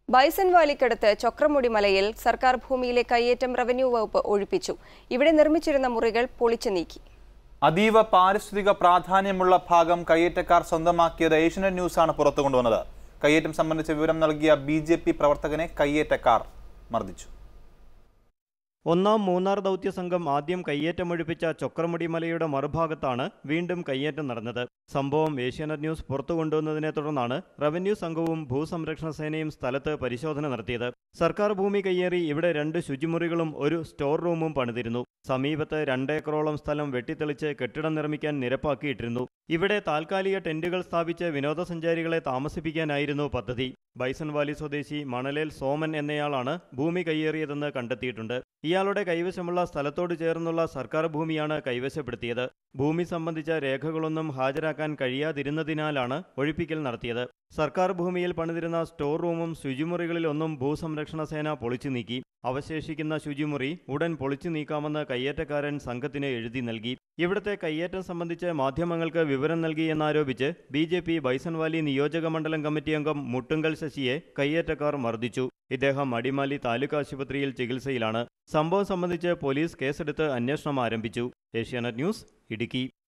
bison വാലിക്കടുത്ത് Chokramudi മലയിൽ സർക്കാർ ഭൂമിയിലെ കയ്യേറ്റം റവന്യൂ വകുപ്പ് ഒഴിപ്പിച്ചു ഇവിടെ നിർമ്മിച്ചിരുന്ന മുറികൾ പൊളിച്ചു നീക്കി അതീവ പാരിസ്ഥിതിക പ്രാധാന്യമുള്ള ഭാഗം കയ്യേറ്റക്കാർ സ്വന്തമാക്കിയത് ഏഷ്യനെറ്റ് ന്യൂസാണ് പുറത്തു കൊണ്ടുവന്നത് കയ്യേറ്റം സംബന്ധിച്ച വിവരം നൽകിയ ബി ജെ പി പ്രവർത്തകനെ കയ്യേറ്റക്കാർ മർദ്ദിച്ചു ഒന്നാം മൂന്നാർ ദൗത്യ സംഘം ആദ്യം കയ്യേറ്റമൊഴിപ്പിച്ച ചൊക്രമുടി മലയുടെ മറുഭാഗത്താണ് വീണ്ടും കയ്യേറ്റം നടന്നത് സംഭവം ഏഷ്യാനെറ്റ് ന്യൂസ് പുറത്തു കൊണ്ടുവന്നതിനെ തുടർന്നാണ് റവന്യൂ സംഘവും ഭൂസംരക്ഷണ സേനയും സ്ഥലത്ത് പരിശോധന നടത്തിയത് സർക്കാർ ഭൂമി കയ്യേറി ഇവിടെ രണ്ട് ശുചിമുറികളും ഒരു സ്റ്റോർ റൂമും പണിതിരുന്നു സമീപത്ത് രണ്ടേക്കറോളം സ്ഥലം വെട്ടിത്തെളിച്ച് കെട്ടിടം നിർമ്മിക്കാൻ നിരപ്പാക്കിയിട്ടിരുന്നു ഇവിടെ താൽക്കാലിക ടെന്റുകൾ സ്ഥാപിച്ച് വിനോദസഞ്ചാരികളെ താമസിപ്പിക്കാനായിരുന്നു പദ്ധതി ബൈസൺ വാലി സ്വദേശി മണലേൽ സോമൻ എന്നയാളാണ് ഭൂമി കയ്യേറിയതെന്ന് കണ്ടെത്തിയിട്ടുണ്ട് ഇയാളുടെ കൈവശമുള്ള സ്ഥലത്തോട് ചേർന്നുള്ള സർക്കാർ ഭൂമിയാണ് കൈവശപ്പെടുത്തിയത് ഭൂമി സംബന്ധിച്ച രേഖകളൊന്നും ഹാജരാക്കാൻ കഴിയാതിരുന്നതിനാലാണ് ഒഴിപ്പിക്കൽ നടത്തിയത് സർക്കാർ ഭൂമിയിൽ പണിതിരുന്ന സ്റ്റോർ റൂമും ശുചിമുറികളിലൊന്നും ഭൂസംരക്ഷണ സേന പൊളിച്ചു നീക്കി അവശേഷിക്കുന്ന ശുചിമുറി ഉടൻ പൊളിച്ചു നീക്കാമെന്ന് കയ്യേറ്റക്കാരൻ സംഘത്തിന് എഴുതി നൽകി ഇവിടുത്തെ കയ്യേറ്റം സംബന്ധിച്ച് മാധ്യമങ്ങൾക്ക് വിവരം നൽകിയെന്നാരോപിച്ച് ബി ജെ പി ബൈസൺവാലി നിയോജക മണ്ഡലം കമ്മിറ്റി അംഗം മുട്ടുങ്കൽ ശശിയെ കയ്യേറ്റക്കാർ മർദ്ദിച്ചു ഇദ്ദേഹം അടിമാലി താലൂക്ക് ആശുപത്രിയിൽ ചികിത്സയിലാണ് സംഭവം സംബന്ധിച്ച് പോലീസ് കേസെടുത്ത് അന്വേഷണം ആരംഭിച്ചു ഏഷ്യാനെറ്റ് ന്യൂസ് ഇടുക്കി